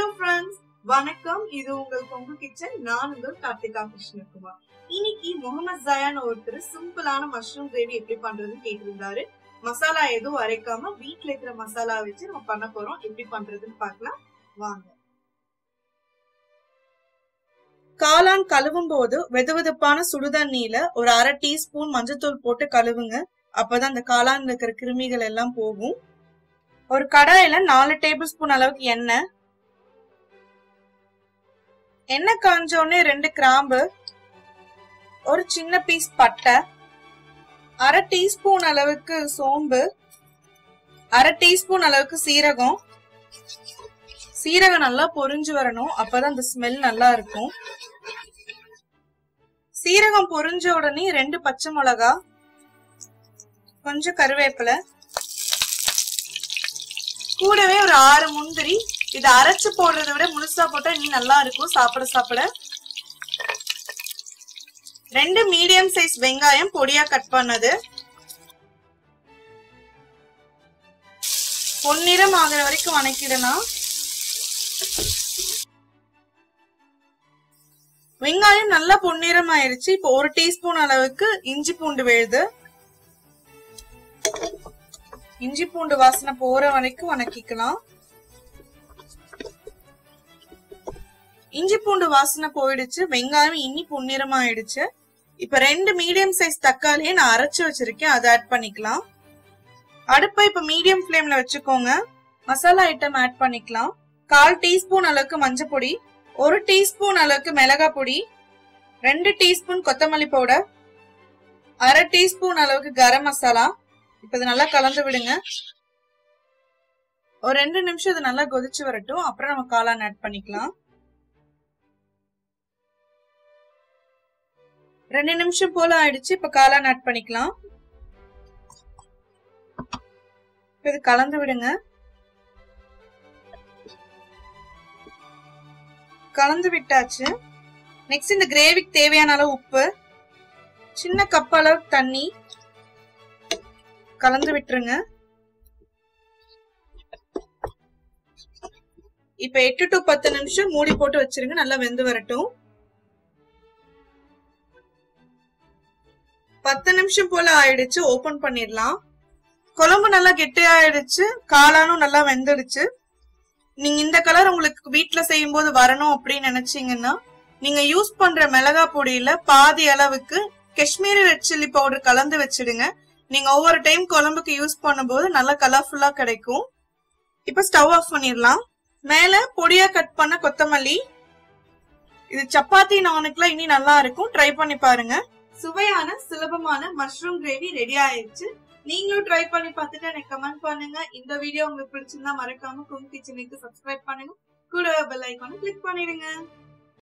hello friends வணக்கம் இது உங்கள் கொங்கு கிச்சன் நான் உங்கள் கார்த்திகா கிருஷ்ணகுமார் இன்னைக்கு முகமது ஜயான் ஒருத்தர் சிம்பிளான மஷ்ரூம் கிரேவி எப்படி பண்றதுன்னு கேட்டிருந்தாரு மசாலா எதுவும் அரைக்காம வீட்ல இருக்கிற மசாலா வச்சு நம்ம பண்ண போறோம் எப்படி பண்றதுன்னு பார்க்கலாம் வாங்க காளான் கழுவும் போது வெதுவெதுப்பான சுடுதண்ணியில ஒரு அரை டீஸ்பூன் மஞ்சத்தூள் போட்டு கழுவுங்க அப்பதான் அந்த காளான்ல இருக்கிற கிருமிகள் எல்லாம் போகும் ஒரு கடாயில நாலு டேபிள் ஸ்பூன் அளவுக்கு எண்ணெய் எண்ணெய் காஞ்ச உடனே ரெண்டு கிராம்பு ஒரு சின்ன பீஸ் பட்டை அரை டீஸ்பூன் அளவுக்கு சோம்பு அரை டீஸ்பூன் அளவுக்கு சீரகம் சீரகம் நல்லா பொரிஞ்சு வரணும் அப்பதான் அந்த ஸ்மெல் நல்லா இருக்கும் சீரகம் பொரிஞ்ச உடனே ரெண்டு பச்சை மிளகா கொஞ்சம் கருவேப்பிலை கூடவே ஒரு ஆறு முந்திரி இதை அரைச்சு போடுறதை விட முழுசா போட்டா இன்னும் நல்லா இருக்கும் சாப்பிட சாப்பிட ரெண்டு மீடியம் சைஸ் வெங்காயம் பொடியா கட் பண்ணது பொன்னிறம் ஆகுற வரைக்கும் வணக்கிடலாம் வெங்காயம் நல்லா பொன்னிறம் ஆயிருச்சு இப்போ ஒரு டீஸ்பூன் அளவுக்கு இஞ்சி பூண்டு விழுது இஞ்சி பூண்டு வாசனை போற வரைக்கும் வணக்கிக்கலாம் இஞ்சி பூண்டு வாசனை போயிடுச்சு வெங்காயம் இன்னி பொன்னிறமா ஆயிடுச்சு இப்ப ரெண்டு மீடியம் சைஸ் தக்காளியை நான் அரைச்சு வச்சிருக்கேன் அதை ஆட் பண்ணிக்கலாம் அடுப்பை இப்ப மீடியம் ஃப்ளேம்ல வச்சுக்கோங்க மசாலா ஐட்டம் ஆட் பண்ணிக்கலாம் கால் டீஸ்பூன் அளவுக்கு மஞ்சள் பொடி ஒரு டீஸ்பூன் அளவுக்கு மிளகாய் பொடி ரெண்டு டீஸ்பூன் கொத்தமல்லி பவுடர் அரை டீஸ்பூன் அளவுக்கு கரம் மசாலா இப்ப இது நல்லா கலந்து விடுங்க ஒரு ரெண்டு நிமிஷம் இது நல்லா கொதிச்சு வரட்டும் அப்புறம் நம்ம காளான் ஆட் பண்ணிக்கலாம் ரெண்டு நிமிஷம் போல ஆயிடுச்சு இப்ப காளான் ஆட் பண்ணிக்கலாம் இது கலந்து விடுங்க கலந்து விட்டாச்சு நெக்ஸ்ட் இந்த கிரேவிக்கு தேவையான அளவு உப்பு சின்ன கப் அளவு தண்ணி கலந்து விட்டுருங்க இப்ப எட்டு டு பத்து நிமிஷம் மூடி போட்டு வச்சிருங்க நல்லா வெந்து வரட்டும் பத்து நிமிஷம் போல ஆயிடுச்சு ஓபன் பண்ணிடலாம் குழம்பு நல்லா கெட்டி ஆயிடுச்சு காளானும் நல்லா வெந்துடுச்சு நீங்க இந்த கலர் உங்களுக்கு வீட்டுல செய்யும் போது வரணும் அப்படின்னு நினைச்சீங்கன்னா நீங்க யூஸ் பண்ற மிளகா பொடியில பாதி அளவுக்கு காஷ்மீரி ரெட் சில்லி பவுடர் கலந்து வச்சிடுங்க நீங்க ஒவ்வொரு டைம் குழம்புக்கு யூஸ் பண்ணும்போது நல்லா கலர்ஃபுல்லா கிடைக்கும் இப்ப ஸ்டவ் ஆஃப் பண்ணிடலாம் மேல பொடியா கட் பண்ண கொத்தமல்லி இது சப்பாத்தி நானுக்குலாம் இனி நல்லா இருக்கும் ட்ரை பண்ணி பாருங்க சுவையான சுலபமான மஷ்ரூம் கிரேவி ரெடி ஆயிடுச்சு நீங்களும் ட்ரை பண்ணி பார்த்துட்டு எனக்கு கமெண்ட் பண்ணுங்க இந்த வீடியோ உங்களுக்கு பிடிச்சிருந்தா மறக்காம குங் கிச்சனுக்கு சப்ஸ்கிரைப் பண்ணுங்க கூட பெல் ஐக்கானை கிளிக் பண்ணிடுங்க